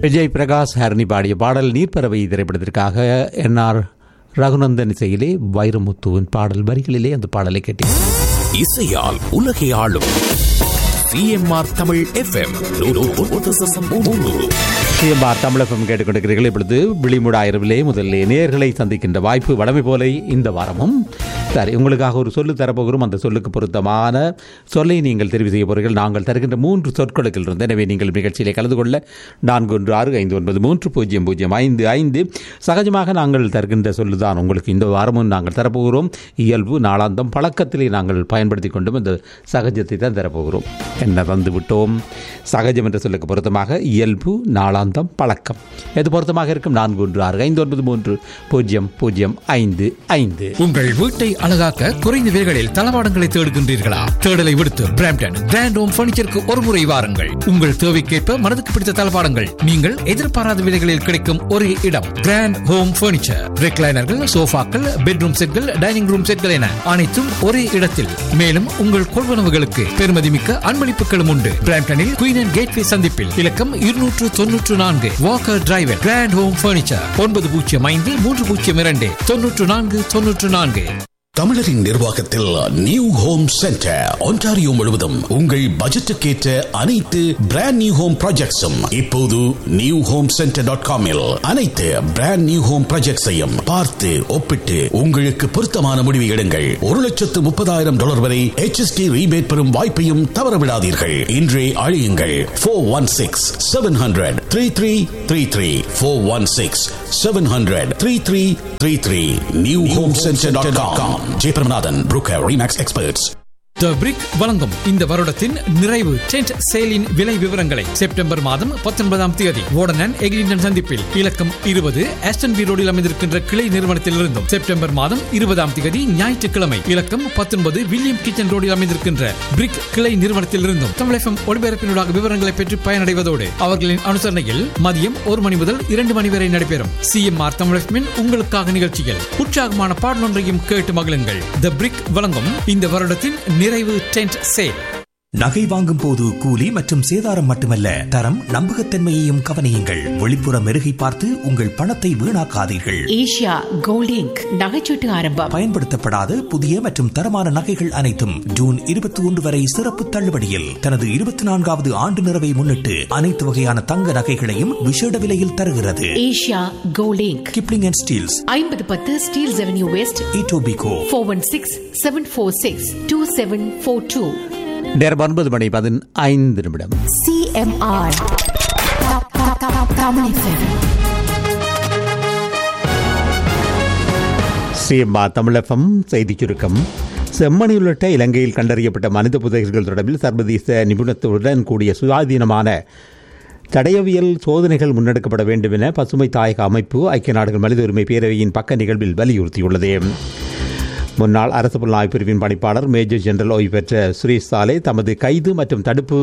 விஜய் பிரகாஷ் ஹரணி பாடிய பாடல் நீர்ப்பறவை திரைப்படத்திற்காக என்ஆர் ரகுநந்தன் இசையிலே வைரமுத்துவின் பாடல் வரிகளிலே அந்த பாடலை கேட்டேன் இசையால் உலகை ஆளும் CMR Tamil FM CMR Tamilagam கேட்டுக்கொண்டிருக்கிறீர்கள் இப்பொழுது விழிமுடாயிரவிலே முதல்ல நேர்களை சந்திக்கின்ற வாய்ப்பு வடமை போல இந்த வாரமும் சரி உங்களுக்காக ஒரு சொல்லு தரப்போகிறோம் அந்த சொல்லுக்கு பொருத்தமான சொல்லை நீங்கள் தெரிவு செய்ய போகிறீர்கள் நாங்கள் தருகின்ற மூன்று சொற்களுக்கில் இருந்து எனவே நீங்கள் நிகழ்ச்சியிலே கலந்து கொள்ள நான்கு ஒன்று ஆறு ஐந்து ஒன்பது மூன்று பூஜ்ஜியம் பூஜ்ஜியம் ஐந்து ஐந்து சகஜமாக நாங்கள் தருகின்ற சொல்லுதான் உங்களுக்கு இந்த வாரமும் நாங்கள் தரப்போகிறோம் இயல்பு நாளாந்தம் பழக்கத்திலே நாங்கள் பயன்படுத்தி கொண்டும் இந்த சகஜத்தை தான் தரப்போகிறோம் என்ன தந்து விட்டோம் சகஜம் என்ற சொல்லுக்கு பொருத்தமாக இயல்பு நாளாந்தம் பழக்கம் எது பொருத்தமாக இருக்கும் நான்கு ஒன்று ஆறு ஐந்து ஒன்பது மூன்று பூஜ்ஜியம் பூஜ்ஜியம் ஐந்து ஐந்து உங்கள் வீட்டை அழகாக்க குறைந்த விலைகளில் தளவாடங்களை தேடுகின்றீர்களா தேடலை விடுத்து பிராம்டன் கிராண்ட் ஹோம் பர்னிச்சருக்கு ஒரு முறை வாருங்கள் உங்கள் தேவைக்கேற்ப மனதுக்கு பிடித்த தளவாடங்கள் நீங்கள் எதிர்பாராத விலைகளில் கிடைக்கும் ஒரே இடம் கிராண்ட் ஹோம் பர்னிச்சர் ரெக்லைனர்கள் சோஃபாக்கள் பெட்ரூம் செட்கள் டைனிங் ரூம் செட்கள் என அனைத்தும் ஒரே இடத்தில் மேலும் உங்கள் கொள்வனவுகளுக்கு பெருமதிமிக்க அன்பளிப்புகளும் உண்டு பிராம்டனில் குயின் அண்ட் கேட்வே சந்திப்பில் இலக்கம் இருநூற்று தொன்னூற்று நான்கு walker driver grand home furniture ஒன்பது பூஜ்ஜியம் ஐந்து மூன்று பூஜ்ஜியம் இரண்டு தொன்னூற்று நான்கு தொன்னூற்று நான்கு தமிழரின் நிர்வாகத்தில் நியூ ஹோம் சென்டர் ஒன்டாரியோ முழுவதும் உங்கள் பட்ஜெட்டுக்கேற்ற அனைத்து பிராண்ட் நியூ ஹோம் ப்ராஜெக்ட்ஸும் இப்போது நியூ ஹோம் சென்டர் டாட் காமில் அனைத்து பிராண்ட் நியூ ஹோம் ப்ராஜெக்ட்ஸையும் பார்த்து ஒப்பிட்டு உங்களுக்கு பொருத்தமான முடிவு எடுங்கள் ஒரு லட்சத்து முப்பதாயிரம் டாலர் வரை HST ரீபேட் பெறும் வாய்ப்பையும் தவறவிடாதீர்கள் இன்றே அழியுங்கள் four one six seven hundred three three three three four one six seven hundred three three three three new home centre dot com Jayabramanathan broker Remax experts the brick வழங்கும் இந்த வருடத்தின் நிறைவு டென்ட் சேலின் விலை விவரங்களை செப்டம்பர் மாதம் பத்தொன்பதாம் தேதி ஓடனன் எகிலிண்டன் சந்திப்பில் இலக்கம் இருபது ஆஸ்டன் பி ரோடில் அமைந்திருக்கின்ற கிளை நிறுவனத்திலிருந்தும் செப்டம்பர் மாதம் இருபதாம் தேதி ஞாயிற்றுக்கிழமை இலக்கம் பத்தொன்பது வில்லியம் கிச்சன் ரோடில் அமைந்திருக்கின்ற பிரிக் கிளை நிறுவனத்திலிருந்தும் தமிழகம் ஒளிபரப்பினூடாக விவரங்களை பெற்று பயனடைவதோடு அவர்களின் அனுசரணையில் மதியம் ஒரு மணி முதல் இரண்டு மணி வரை நடைபெறும் சிஎம்ஆர் தமிழகமின் உங்களுக்காக நிகழ்ச்சிகள் உற்சாகமான பாடலொன்றையும் கேட்டு மகிழுங்கள் த பிரிக் வழங்கும் இந்த வருடத்தின் நிறைவு டென்ட் சேல் நகை வாங்கும் போது கூலி மற்றும் சேதாரம் மட்டுமல்ல தரம் நம்பகத்தன்மையையும் கவனியுங்கள் வெளிப்புற மெருகை பார்த்து உங்கள் பணத்தை வீணாக்காதீர்கள் ஏஷியா கோல்ட் இங்க் நகைச்சீட்டு ஆரம்பம் பயன்படுத்தப்படாத புதிய மற்றும் தரமான நகைகள் அனைத்தும் ஜூன் இருபத்தி ஒன்று வரை சிறப்பு தள்ளுபடியில் தனது இருபத்தி நான்காவது ஆண்டு நிறைவை முன்னிட்டு அனைத்து வகையான தங்க நகைகளையும் விசேட விலையில் தருகிறது Asia gold inc Kipling and Steeles ஐம்பது பத்து Steeles avenue west Etobicoke four one six seven four six two seven four two நேரம் ஒன்பது மணி பதினைந்து நிமிடம் CMR Tamil FM. CMR Tamilagam செய்திச் சுருக்கம் செம்மணி உள்ளிட்ட இலங்கையில் கண்டறியப்பட்ட மனித புதைகள் தொடர்பில் சர்வதேச நிபுணத்துடன் கூடிய சுயாதீனமான தடயவியல் சோதனைகள் முன்னெடுக்கப்பட வேண்டும் என பசுமை தாயக அமைப்பு ஐக்கிய நாடுகள் மனித உரிமை பேரவையின் பக்க நிகழ்வில் வலியுறுத்தியுள்ளது முன்னாள் அரசு புலனாய்வு பிரிவின் பணிப்பாளர் மேஜர் ஜெனரல் ஓய்வு பெற்ற சுரேஷ் சாலே தமது கைது மற்றும் தடுப்பு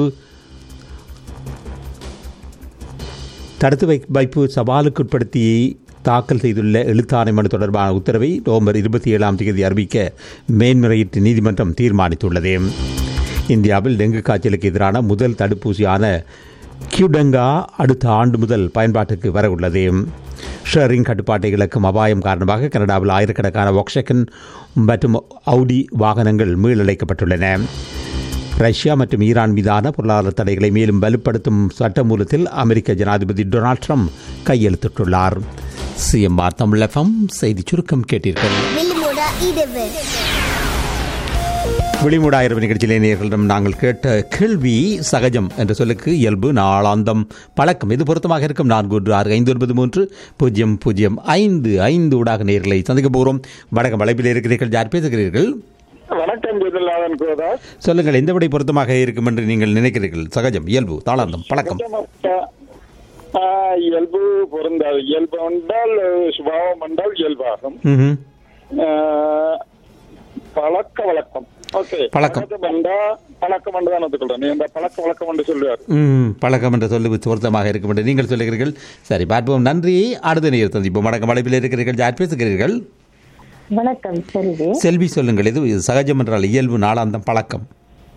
தடுத்து வை- வைப்பு சவாலுக்குட்படுத்தி தாக்கல் செய்துள்ள எழுத்தாணை மனு தொடர்பான உத்தரவை நவம்பர் இருபத்தி ஏழாம் தேதி அறிவிக்க மேன்முறையீட்டு நீதிமன்றம் தீர்மானித்துள்ளது இந்தியாவில் டெங்கு காய்ச்சலுக்கு எதிரான முதல் தடுப்பூசியான கியூடங்கா அடுத்த ஆண்டு முதல் பயன்பாட்டுக்கு வர உள்ளது ஷேரிங் கட்டுப்பாட்டை இழக்கும் அபாயம் காரணமாக கனடாவில் ஆயிரக்கணக்கான ஒக்ஷகன் மற்றும் அவுடி வாகனங்கள் மீளழைக்கப்பட்டுள்ளன ரஷ்யா மற்றும் ஈரான் மீதான பொருளாதார தடைகளை மேலும் வலுப்படுத்தும் சட்டமூலத்தில் அமெரிக்க ஜனாதிபதி டொனால்ட் ட்ரம்ப் கையெழுத்திட்டுள்ளார் சிஎம்ஆர் தமிழகம் செய்தி சுருக்கம் கேட்டீர்கள் வெளிமுடா இடவு விழிமுடாயிரம் நிகழ்ச்சியிலே நேர்களிடம் நாங்கள் கேட்ட கேள்வி சகஜம் என்ற சொல்லுக்கு இயல்பு நாளாந்தம் பழக்கம் இது பொருத்தமாக இருக்கும் நான்கு ஒன்று ஆறு ஐந்து ஒன்பது மூன்று பூஜ்ஜியம் பூஜ்ஜியம் ஐந்து ஐந்து ஊடாக நேர்களை சந்திக்க போகிறோம் வடக்கம் வளைப்பில் இருக்கிறீர்கள் யார் பேசுகிறீர்கள் வணக்கம் ஜெயலலிதாவன் கோதாஸ் சொல்லுங்கள் எந்த விடை பொருத்தமாக இருக்கும் என்று நீங்கள் நினைக்கிறீர்கள் சகஜம் இயல்பு தாளாந்தம் பழக்கம் ஆ, இயல்பு பொருந்தாது இயல்பு என்றால் சுபாவம் என்றால் இயல்பாகும் ம்ஹும். ஆ, பழக்க வழக்கம் ஓகே பழக்கம். என்றா பழக்கம் என்று தான் ஒத்துக்கொள்றேன் நீ அந்த பழக்க வழக்கம் என்று சொல்லுவார் ம் பழக்கம் என்ற சொல்லு பொருத்தமாக இருக்கும் என்று நீங்கள் சொல்லுகிறீர்கள் சரி பார்ப்போம் நன்றி அடுத்த நேர் சந்திப்போம் வணக்கம் வளைப்பில் இருக்கிறீர்கள் யார் பேசுகிறீர்கள் வணக்கம் செல்வி செல்வி சொல்லுங்கள் இது சகஜம் என்றால் இயல்பு நாளாந்தம் பழக்கம்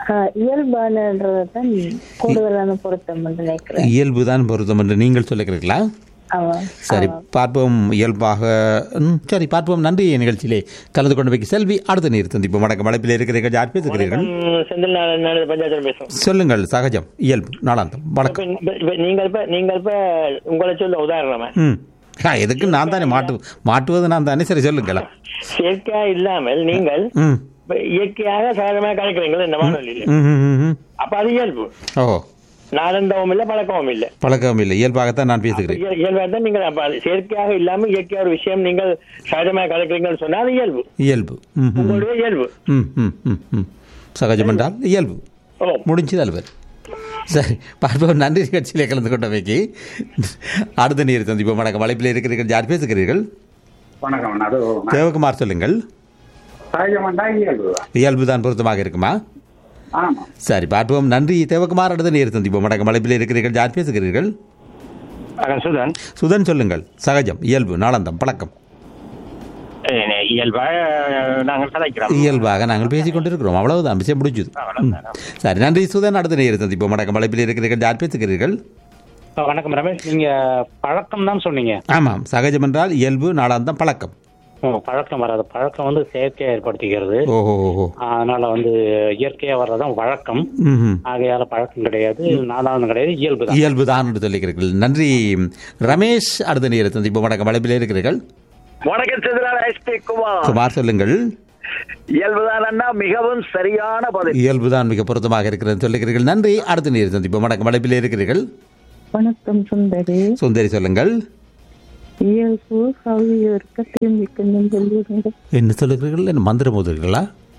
ஆஹ் இயல்பானன்றதான் கூடுதலான பொருத்தம் என்று நினைக்கிறேன் இயல்புதான் பொருத்தம் என்று நீங்கள் சொல்லுகிறீர்களா ஆமா சரி பார்ப்போம் இயல்பாக ம், சரி பார்ப்போம் நன்றி நிகழ்ச்சியிலே கலந்து கொண்டு வைக்க செல்வி அடுத்த நீர் சந்திப்போம் வணக்கம் வளப்பில் இருக்கிறீர்கள் யார் பேசுகிறீர்கள் செந்தில் நாடு பஞ்சாயத்து பேசுறோம் சொல்லுங்கள் சகஜம் இயல்பு நாளாந்தம் வணக்கம் இப்ப- இப்ப நீங்கள் இப்ப நீங்கள் இப்ப உங்களை சொல்ல உதாரணமா ம் ஆ, எதுக்கு நான் தானே மாட்டு மாட்டுவது நான் தானே சரி சொல்லுங்களா செயற்கையா இல்லாமல் நீங்கள் ம் இப்ப இயற்கையாக சாதாரணமாக கலக்கிறீங்களா இந்த வானொலியில ம், ம், ம், ம். அப்ப அது இயல்பு ஓ நாளந்தவும் இல்ல பழக்கமும் இல்ல பழக்கம் இல்லை இயல்பாகத்தான் நான் பேசுகிறேன் இயல்- இயல்பாக தான் நீங்கள் அப்ப அது செயற்கையாக இல்லாம இயற்கையா ஒரு விஷயம் நீங்கள் சாதாரணமாக கலக்கிறீங்கன்னு சொன்னா அது இயல்பு இயல்பு ம் ம் உங்களுடைய இயல்பு ம் ம் ம் ம் சகஜம் என்றால் இயல்பு ஓ முடிஞ்சது அல்வர் சரி பார்ப்போம் நன்றி நிகழ்ச்சியிலே கலந்து கொண்டவைக்கு அடுத்த நீர் சந்திப்போம் வணக்கம் வளைப்பில் இருக்கிறீர்கள் யார் பேசுகிறீர்கள் வணக்கம் அது தேவகுமார் சொல்லுங்கள் சகஜமாண்டா இயல்பு இயல்பு தான் பொருத்தமாக இருக்குமா ஆமா சரி பார்ப்போம் நன்றி தேவகுமார் அடுத்த நீர் சந்திப்போம் வணக்கம் வளைப்பில் இருக்கிறீர்கள் யார் பேசுகிறீர்கள் சுதன் சுதன் சொல்லுங்கள் சகஜம் இயல்பு நாளந்தம் பழக்கம் இயல்பாக நாங்கள் கலைக்கிறோம் இயல்பாக நாங்கள் பேசிக் கொண்டிருக்கிறோம் அவ்வளவுதான் விஷயம் முடிஞ்சது ம். சரி நன்றி சுதன் அடுத்த நேரம் சந்திப்போம் வணக்கம் வளைப்பில் இருக்கிறீர்கள் யார் பேசுகிறீர்கள் வணக்கம் ரமேஷ் நீங்க பழக்கம் தான் சொன்னீங்க ஆமாம் சகஜம் என்றால் இயல்பு நாளாந்தம் பழக்கம் ஓ, பழக்கம் வராது பழக்கம் வந்து செயற்கையா ஏற்படுத்திக்கிறது ஓஹோ ஓஹோ அதனால வந்து இயற்கையா வர்றதுதான் வழக்கம் ம்ஹும். ஆகையால பழக்கம் கிடையாது நாலாவது கிடையாது இயல்பு தான் இயல்பு தான் என்று சொல்லுகிறீர்கள் நன்றி ரமேஷ் அடுத்த நேரம் சந்திப்போம் வணக்கம் வளைப்பில் இருக்கிறீர்கள் வணக்கம் செந்திலால் எஸ்பி குமார் குமார் சொல்லுங்கள் இயல்புதானா மிகவும் சரியான பதில் இயல்பு தான் மிக பொருத்தமாக இருக்கிறது சொல்லுகிறீர்கள் நன்றி அடுத்த நேரம் சந்திப்போம் வணக்கம் வளைப்பில் இருக்கிறீர்கள் வணக்கம் சுந்தரி சுந்தரி சொல்லுங்கள் இயல்பு கவியர்க்க திரும்பிக்கணும் சொல்லுங்க என்ன சொல்லுகிறீர்கள் என்ன மந்திரம் ஓதுகிறீர்களா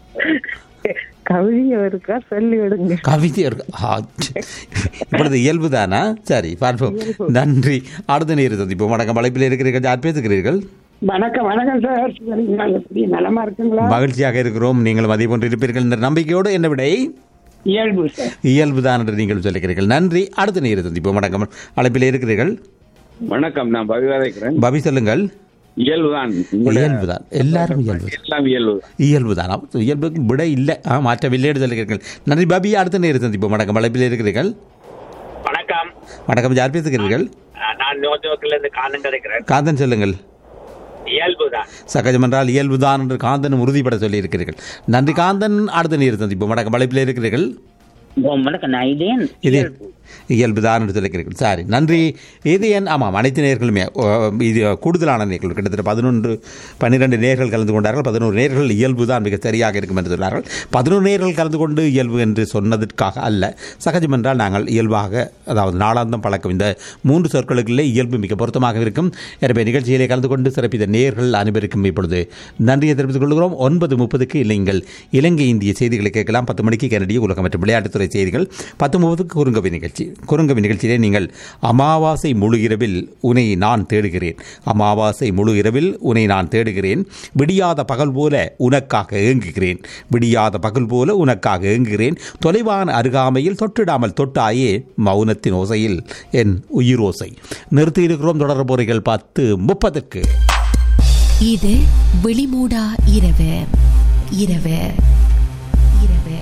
கவியர்க்கா சொல்லி விடுங்க கவிதை இருக்கு. ஆ, ச்சே. இப்பொழுது இயல்பு தானா சரி பார்ப்போம் நன்றி அடுத்த நேரம் சந்திப்போம் வணக்கம் வளைப்பில் இருக்கிறீர்கள் யார் பேசுகிறீர்கள் வணக்கம் வணக்கம் சார் நாங்க எப்படி நலமா இருக்குங்களா மகிழ்ச்சியாக இருக்கிறோம் நீங்களும் அதே போன்று இருப்பீர்கள் என்ற நம்பிக்கையோடு என்ன விடை இயல்பு சார் இயல்பு தான் என்று நீங்கள் சொல்லுகிறீர்கள் நன்றி அடுத்த நேரம் சந்திப்போம் வணக்கம் அழைப்பில் இருக்கிறீர்கள் வணக்கம் நான் பவிவாதைக்கிறேன் பவி சொல்லுங்கள் இயல்புதான் இயல்பு தான் எல்லாரும் இயல்பு எல்லாம் இயல்பு இயல்பு தான் இயல்புக்கு விட இல்லை ஆ மாற்றவில்லை என்று சொல்லுகிறீர்கள் நன்றி பாபி அடுத்த நேரம் சந்திப்போம் வணக்கம் அழைப்பில் இருக்கிறீர்கள் வணக்கம் வணக்கம் யார் பேசுகிறீர்கள் நான் நோஜோக்கில் இருந்து காலம் கிடைக்கிறேன் காந்தன் சொல்லுங்கள் இயல்புதான் சகஜம் என்றால் இயல்புதான் என்று காந்தன் உறுதிப்பட சொல்லி இருக்கிறீர்கள் நன்றி காந்தன் அடுத்த நீர் சந்திப்போம் வணக்கம் அழைப்பில் இருக்கிறீர்கள் வணக்கம் நான் இதேன் இது இயல்புதான் என்று சொல்லிக்கிறீர்கள் சாரி நன்றி இது என் ஆமாம் அனைத்து நேர்களுமே இது கூடுதலான நேர்கள் கிட்டத்தட்ட பதினொன்று பன்னிரெண்டு நேர்கள் கலந்து கொண்டார்கள் பதினோரு நேர்கள் இயல்பு தான் மிக சரியாக இருக்கும் என்று சொன்னார்கள் பதினோரு நேர்கள் கலந்து கொண்டு இயல்பு என்று சொன்னதற்காக அல்ல சகஜம் என்றால் நாங்கள் இயல்பாக அதாவது நாளாந்தம் பழக்கம் இந்த மூன்று சொற்களுக்குள்ளே இயல்பு மிக பொருத்தமாக இருக்கும் எனவே நிகழ்ச்சியிலே கலந்து கொண்டு சிறப்பித்த நேர்கள் அனைவருக்கும் இப்பொழுது நன்றியை தெரிவித்துக் கொள்கிறோம் ஒன்பது முப்பதுக்கு நீங்கள் இலங்கை இந்திய செய்திகளை கேட்கலாம் பத்து மணிக்கு கனடிய உலகம் மற்றும் விளையாட்டுத்துறை செய்திகள் பத்து முப்பதுக்கு குறுங்கவி நிகழ்ச்சி குறுங்கவி நிகழ்ச்சியிலே நீங்கள் அமாவாசை முழு இரவில் உனை நான் தேடுகிறேன் அமாவாசை முழு இரவில் உனை நான் தேடுகிறேன் விடியாத பகல் போல உனக்காக ஏங்குகிறேன் விடியாத பகல் போல உனக்காக ஏங்குகிறேன் தொலைவான அருகாமையில் தொட்டிடாமல் தொட்டாயே மௌனத்தின் ஓசையில் என் உயிரோசை நிறுத்தியிருக்கிறோம் தொடர் பொறிகள் பத்து முப்பதுக்கு இது வெளிமூடா இரவு இரவு இரவு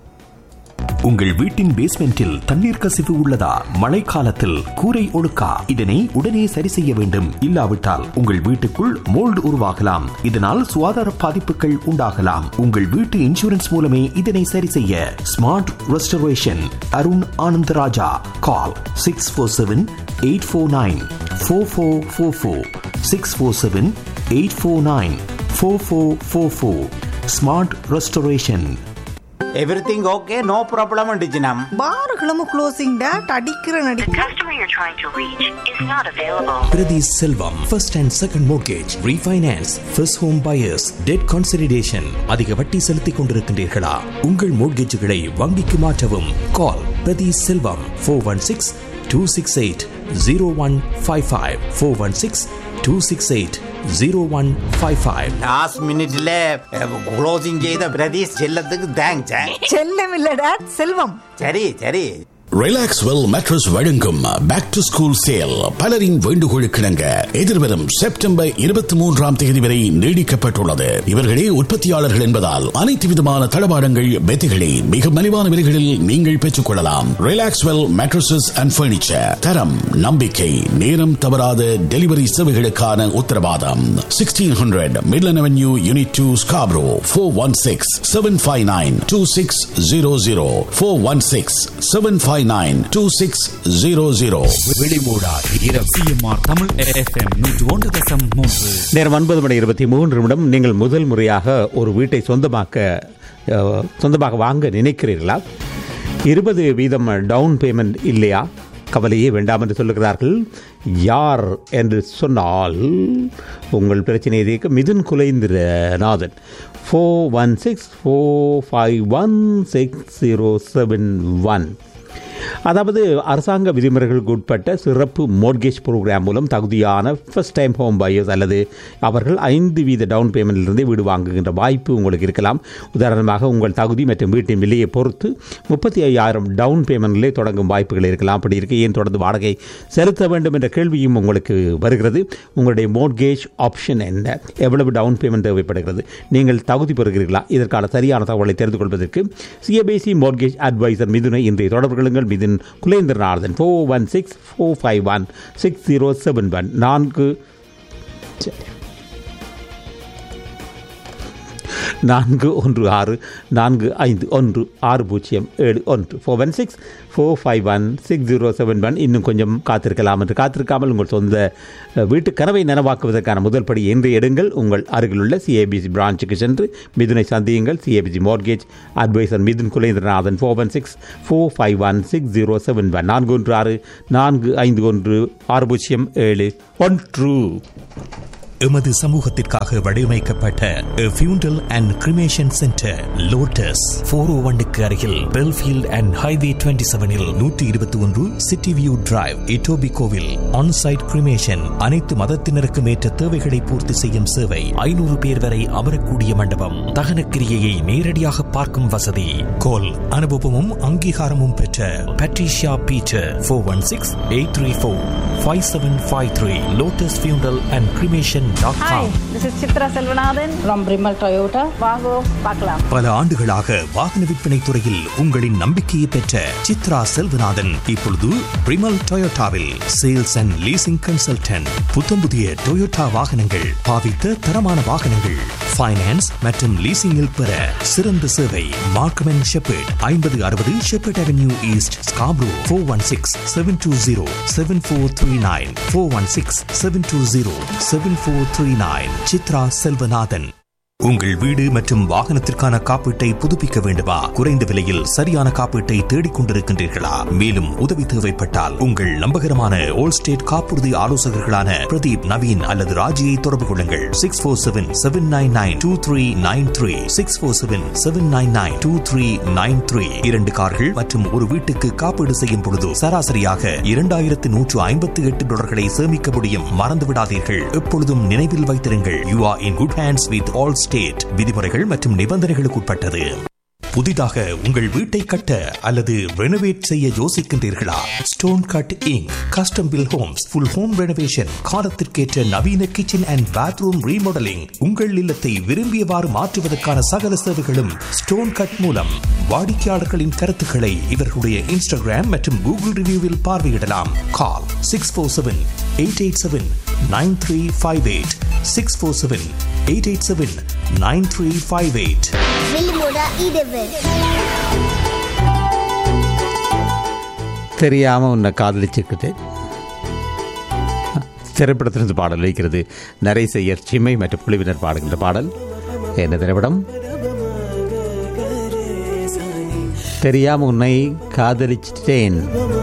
உங்கள் வீட்டின் பேஸ்மெண்டில் தண்ணீர் கசிவு உள்ளதா மழைக்காலத்தில் கூரை ஒழுக்கா இதனை உடனே சரி செய்ய வேண்டும் இல்லாவிட்டால் உங்கள் வீட்டுக்குள் மோல்டு உருவாகலாம் இதனால் சுகாதார பாதிப்புகள் உண்டாகலாம் உங்கள் வீட்டு இன்சூரன்ஸ் மூலமே இதனை சரி செய்ய smart restoration Arun Anandaraja call six four seven eight four nine four four four four six four seven eight four nine four four four four smart restoration everything okay no problem அண்டிச்சினம் பார்களும் க்ளோசிங் டேட் அடிக்கிற நடி Priti Selvam, first and second mortgage, refinance, first home buyers, debt consolidation. அதிக வட்டி செலுத்திக் கொண்டிருக்கின்றீர்களா உங்கள் மோட்கேஜுகளை வங்கிக்கு மாற்றவும் call Prathi Selvam four one six two six eight zero one five five four one six two six eight zero one five five last மினிட்ல closing செய்த பிரதீஷ் செல்லத்துக்கு thanks செல்லம் இல்ல டேட் செல்வம் சரி சரி ரிலாக்ஸ் வெல் மேட்ரஸ் வழங்கும் பேக் டு ஸ்கூல் சேல் பலரின் வேண்டுகோளுக்கிணங்க எதிர்வரும் செப்டம்பர் இருபத்தி மூன்றாம் தேதி வரை நீடிக்கப்பட்டுள்ளது இவர்களே உற்பத்தியாளர்கள் என்பதால் அனைத்து விதமான தளபாடங்கள் மெத்தைகளை மிக மலிவான விலைகளில் நீங்கள் பெற்றுக் கொள்ளலாம் relax well mattresses and furniture தரம் நம்பிக்கை நேரம் தவறாத டெலிவரி சேவைகளுக்கான உத்தரவாதம் sixteen hundred Midland Avenue unit two Scarborough four one six seven five nine two six zero zero four one six seven five nine two six zero zero வெளிமூடா இரவு CMR Tamil FM நூற்று ஒன்று தசம் மூன்று நேரம் ஒன்பது மணி இருபத்தி மூன்று நிமிடம் நீங்கள் முதல் முறையாக ஒரு வீட்டை சொந்தமாக்க அஹ், சொந்தமாக வாங்க நினைக்கிறீர்களா இருபது வீதம் டவுன் பேமெண்ட் இல்லையா கவலையே வேண்டாம் என்று சொல்லுகிறார்கள் யார் என்று சொன்னால் உங்கள் பிரச்சனையை தீர்க்க Mithun Kulendranathan four one six four five one six zero seven one அதாவது அரசாங்க விதிமுறைகளுக்கு உட்பட்ட சிறப்பு மோட்கேஜ் ப்ரோக்ராம் மூலம் தகுதியான ஃபர்ஸ்ட் டைம் ஹோம் பையர்ஸ் அல்லது அவர்கள் ஐந்து வீத டவுன் பேமெண்ட்டிலிருந்து வீடு வாங்குகின்ற வாய்ப்பு உங்களுக்கு இருக்கலாம் உதாரணமாக உங்கள் தகுதி மற்றும் வீட்டின் விலையை பொறுத்து முப்பத்தி ஐயாயிரம் டவுன் பேமெண்ட்டிலே தொடங்கும் வாய்ப்புகள் இருக்கலாம் அப்படி இருக்க ஏன் தொடர்ந்து வாடகை செலுத்த வேண்டும் என்ற கேள்வியும் உங்களுக்கு வருகிறது உங்களுடைய மோட்கேஜ் ஆப்ஷன் என்ன எவ்வளவு டவுன் பேமெண்ட் தேவைப்படுகிறது நீங்கள் தகுதி பெறுகிறீர்களா இதற்கான சரியான தகவலை தெரிந்து கொள்வதற்கு சிஎபிசி மோட்கேஜ் அட்வைசர் மிதுனை இன்றைய தொடர்பு கொள்ளுங்கள் Mithun Kulendranathan four one six four five one six zero seven one நான்கு சரி. நான்கு ஒன்று ஆறு நான்கு ஐந்து ஒன்று ஆறு பூஜ்ஜியம் ஏழு ஒன்று four one six four five one six zero seven one இன்னும் கொஞ்சம் காத்திருக்கலாம் என்று காத்திருக்காமல் உங்கள் சொந்த அஹ், வீட்டு கனவை நனவாக்குவதற்கான முதல் படி என்று எடுங்கள் உங்கள் அருகிலுள்ள சிஏபிசி பிரான்ச்சுக்கு சென்று மிதுனை சந்தியுங்கள் CIBC mortgage advisor Mithun Kulendranathan four one six four five one six zero seven one நான்கு ஒன்று ஆறு நான்கு ஐந்து ஒன்று ஆறு பூஜ்ஜியம் ஏழு ஒன்று எமது சமூகத்திற்காக வடிவமைக்கப்பட்ட funeral and cremation centre Lotus four O ஒன்னுக்கு அருகில் பெல்ஃபீல்ட் அண்ட் ஹைவே டுவெண்ட்டி செவனில் நூற்றி இருபத்தி ஒன்று சிட்டி வியூ டிரைவ் இட்டோபி கோவில் ஆன்சைட் கிரிமேஷன் அனைத்து மதத்தினருக்கும் ஏற்ற தேவைகளை பூர்த்தி செய்யும் சேவை ஐநூறு பேர் வரை அமரக்கூடிய மண்டபம் தகனக்கிரியையை நேரடியாக பார்க்கும் வசதி கோல் அனுபவமும் அங்கீகாரமும் பெற்ற Patricia Peter four one six eight three four five seven five three Lotus funeral and cremation dot hi this is Chitra Selvanathan from Primal Toyota வாங்கோ பார்க்கலாம் பல ஆண்டுகளாக வாகன விற்பனை துறையில் உங்களின் நம்பிக்கையை பெற்ற சித்ரா செல்வநாதன் இப்பொழுது பிரிமல் டொயோட்டாவில் சேல்ஸ் அண்ட் லீசிங் கன்சல்டன்ட் புத்தம் புதிய டொயோட்டா வாகனங்கள் பாவித்த தரமான வாகனங்கள் ஃபைனான்ஸ் மற்றும் லீசிங்கில் பெற சிறந்த சேவை மார்க்கம் அண்ட் ஷெப்பர்ட் ஐம்பது அறுபது Sheppard Avenue East Scarborough four one six seven two zero seven four three nine four one six seven two zero seven four three nine Chitra Selvanathan உங்கள் வீடு மற்றும் வாகனத்திற்கான காப்பீட்டை புதுப்பிக்க வேண்டுமா குறைந்த விலையில் சரியான காப்பீட்டை தேடிக் கொண்டிருக்கின்றீர்களா மேலும் உதவி தேவைப்பட்டால் உங்கள் நம்பகரமான ஓல் ஸ்டேட் காப்புறுதி ஆலோசகர்களான பிரதீப் நவீன் அல்லது ராஜியை தொடர்பு கொள்ளுங்கள் six four seven seven nine nine two three nine three six four seven seven nine nine two three nine three இரண்டு கார்கள் மற்றும் ஒரு வீட்டுக்கு காப்பீடு செய்யும் பொழுது சராசரியாக இரண்டாயிரத்து நூற்று ஐம்பத்தி எட்டு டாலர்களை சேமிக்க முடியும் மறந்து விடாதீர்கள் எப்பொழுதும் நினைவில் வைத்திருங்கள் you are in good hands with Allstate விதிமுறைகள் மற்றும் நிபந்தனைகளுக்கு உட்பட்டது புதிதாக உங்கள் வீட்டை கட்ட அல்லது ரெனோவேட் செய்ய யோசிக்கின்றீர்களா stone cutting custom built homes full home renovation காலத்திற்கேற்ற நவீன கிச்சன் அண்ட் பாத்ரூம் ரீமாடலிங் உங்கள் இல்லத்தை விரும்பியவாறு மாற்றுவதற்கான சகல சேவைகளும் ஸ்டோன் கட் மூலம் வாடிக்கையாளர்களின் கருத்துக்களை இவர்களுடைய இன்ஸ்டாகிராம் மற்றும் கூகுள் ரிவ்யூவில் பார்வையிடலாம் call six four seven eight eight seven nine three five eight six four seven eight eight seven nine three five eight தெரியாமல் உன்னை காதலிச்சுக்கிட்டேன் திரைப்படத்திலிருந்து பாடல் வைக்கிறது நரேசையர் சிம்மை மற்றும் குழுவினர் பாடுகின்ற பாடல் என்ன திரைப்படம் தெரியாமல் உன்னை காதலிச்சிட்டேன்